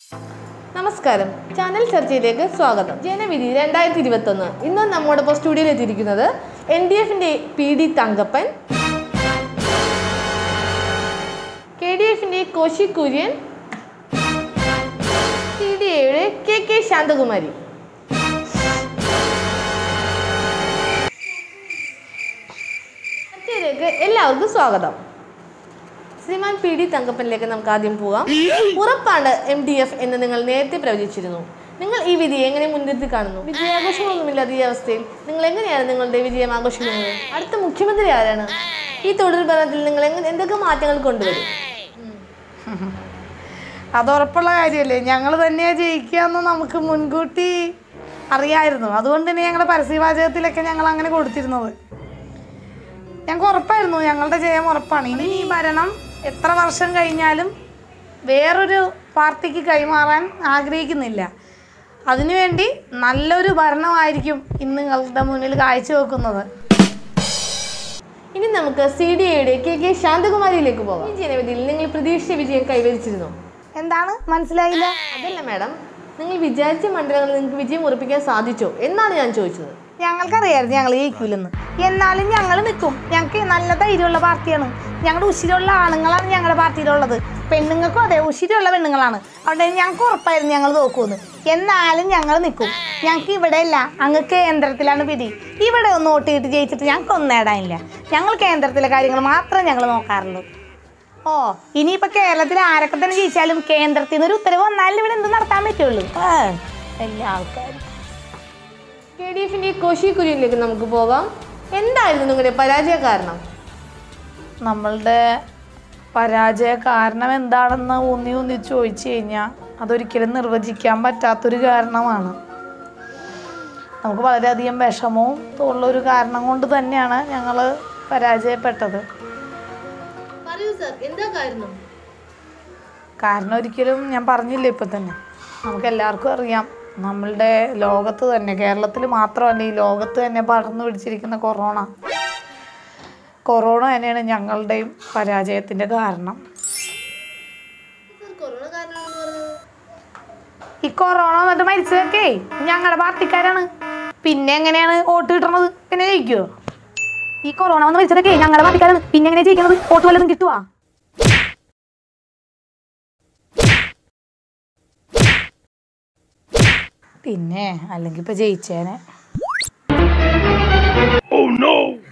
നമസ്കാരം ചാനൽ ചർച്ചയിലേക്ക് സ്വാഗതം ജനവിധി രണ്ടായിരത്തി ഇരുപത്തി ഒന്ന് ഇന്ന് നമ്മോടൊപ്പം സ്റ്റുഡിയോയിൽ എത്തിയിരിക്കുന്നത് എൻ ഡി എഫിന്റെ P D Thankappan K D എഫിന്റെ കോശി കുര്യൻ സി ഡി എയുടെ കെ കെ ശാന്തകുമാരി ചർച്ചയിലേക്ക് എല്ലാവർക്കും സ്വാഗതം ശ്രീമാൻ പി ഡി തങ്കപ്പനിലേക്ക് നമുക്ക് ആദ്യം പോകാം ഉറപ്പാണ് എം ഡി എഫ് എന്ന് നിങ്ങൾ നേരത്തെ പ്രവചിച്ചിരുന്നു നിങ്ങൾ ഈ വിധി എങ്ങനെ മുൻനിർത്തി കാണുന്നു വിജയാഘോഷങ്ങളൊന്നുമില്ലാത്ത ഈ അവസ്ഥയിൽ നിങ്ങൾ എങ്ങനെയാണ് നിങ്ങളുടെ വിജയം ആഘോഷിക്കുന്നത് അടുത്ത മുഖ്യമന്ത്രി ആരാണ് ഈ തൊഴിൽ ഭരണത്തിൽ നിങ്ങൾ എങ്ങനെ എന്തൊക്കെ മാറ്റങ്ങൾ കൊണ്ടുവരും അത് ഉറപ്പുള്ള കാര്യമല്ലേ ഞങ്ങൾ തന്നെയാണ് ജയിക്കാന്ന് നമുക്ക് മുൻകൂട്ടി അറിയായിരുന്നു അതുകൊണ്ട് തന്നെ ഞങ്ങളുടെ പരസ്യവാചകത്തിലൊക്കെ ഞങ്ങൾ അങ്ങനെ കൊടുത്തിരുന്നത് ഞങ്ങൾക്ക് ഉറപ്പായിരുന്നു ഞങ്ങളുടെ ജയം ഉറപ്പാണ് ഇനി ഈ ഭരണം എത്ര വർഷം കഴിഞ്ഞാലും വേറൊരു പാർട്ടിക്ക് കൈമാറാൻ ആഗ്രഹിക്കുന്നില്ല അതിനുവേണ്ടി നല്ലൊരു ഭരണമായിരിക്കും ഇന്ന് നിങ്ങളുടെ മുന്നിൽ കാഴ്ചവെക്കുന്നത് ഇനി നമുക്ക് സി ഡി എയുടെ കെ കെ ശാന്തകുമാരിയിലേക്ക് പോകാം ഈ ജനവിധിയിൽ നിങ്ങൾ പ്രതീക്ഷിച്ച വിജയം കൈവരിച്ചിരുന്നു എന്താണ് മനസ്സിലായില്ല അതല്ല മാഡം നിങ്ങൾ വിചാരിച്ച മണ്ഡലങ്ങളിൽ നിങ്ങൾക്ക് വിജയം ഉറപ്പിക്കാൻ സാധിച്ചോ എന്നാണ് ഞാൻ ചോദിച്ചത് ഞങ്ങൾക്കറിയായിരുന്നു ഞങ്ങൾ ജയിക്കൂലെന്ന് എന്നാലും ഞങ്ങൾ നിൽക്കും ഞങ്ങൾക്ക് നല്ല ധൈര്യമുള്ള പാർട്ടിയാണ് ഞങ്ങളുടെ ഉശിരുള്ള ആണുങ്ങളാണ് ഞങ്ങളുടെ പാർട്ടിയിലുള്ളത് പെണ്ണുങ്ങൾക്കും അതെ ഉശിരുള്ള പെണ്ണുങ്ങളാണ് അവിടെ ഞങ്ങൾക്ക് ഉറപ്പായിരുന്നു ഞങ്ങൾ നോക്കുമെന്ന് എന്നാലും ഞങ്ങൾ നിൽക്കും ഞങ്ങൾക്ക് ഇവിടെ അല്ല അങ്ങ് കേന്ദ്രത്തിലാണ് പിടി ഇവിടെ ഒന്ന് വോട്ട് ചെയ്തിട്ട് ജയിച്ചിട്ട് ഞങ്ങൾക്ക് ഒന്നും നേടാനില്ല ഞങ്ങൾ കേന്ദ്രത്തിലെ കാര്യങ്ങൾ മാത്രമേ ഞങ്ങൾ നോക്കാറുള്ളൂ ഓ ഇനിയിപ്പോൾ കേരളത്തിൽ ആരൊക്കെ തന്നെ ജയിച്ചാലും കേന്ദ്രത്തിൽ നിന്ന് ഒരു ഉത്തരവ് വന്നാലും ഇവിടെ എന്ത് നടത്താൻ പറ്റുള്ളൂ ആ, എല്ലാ ആൾക്കാരും കെ ഡി എഫിന്റെ കോശി കുര്യനിലേക്ക് നമുക്ക് പോകാം എന്തായിരുന്നു നിങ്ങളുടെ പരാജയ കാരണം നമ്മളുടെ പരാജയ കാരണം എന്താണെന്ന് ഊന്നി ഊന്നി ചോദിച്ചു കഴിഞ്ഞാൽ അതൊരിക്കലും നിർവചിക്കാൻ പറ്റാത്തൊരു കാരണമാണ് നമുക്ക് വളരെയധികം വിഷമവും ഉള്ളൊരു കാരണം കൊണ്ട് തന്നെയാണ് ഞങ്ങൾ പരാജയപ്പെട്ടത് പറയൂ സർ എന്താ കാരണം കാരണം ഒരിക്കലും ഞാൻ പറഞ്ഞില്ല ഇപ്പം തന്നെ നമുക്ക് എല്ലാവർക്കും അറിയാം നമ്മളുടെ ലോകത്ത് തന്നെ കേരളത്തിൽ മാത്രമല്ല ഈ ലോകത്ത് തന്നെ പടർന്നു പിടിച്ചിരിക്കുന്ന കൊറോണ കൊറോണ തന്നെയാണ് ഞങ്ങളുടെയും പരാജയത്തിൻ്റെ കാരണം കൊറോണ കാരണമാണെന്ന് പറഞ്ഞത് ഈ കൊറോണ വന്നിട്ട് മരിച്ചതൊക്കെ ഞങ്ങളുടെ പാർട്ടിക്കാരാണ് പിന്നെ എങ്ങനെയാണ് വോട്ട് കിട്ടണത് പിന്നെ ജയിക്കുമോ ഈ കൊറോണ വന്ന് മരിച്ചതൊക്കെ ഞങ്ങളുടെ പാർട്ടിക്കാരാണ് പിന്നെ എങ്ങനെയാണ് ജയിക്കുന്നത് വോട്ട് വല്ലതും കിട്ടുവാ പിന്നെ അല്ലെങ്കിൽ ഇപ്പൊ ജയിച്ചേനെ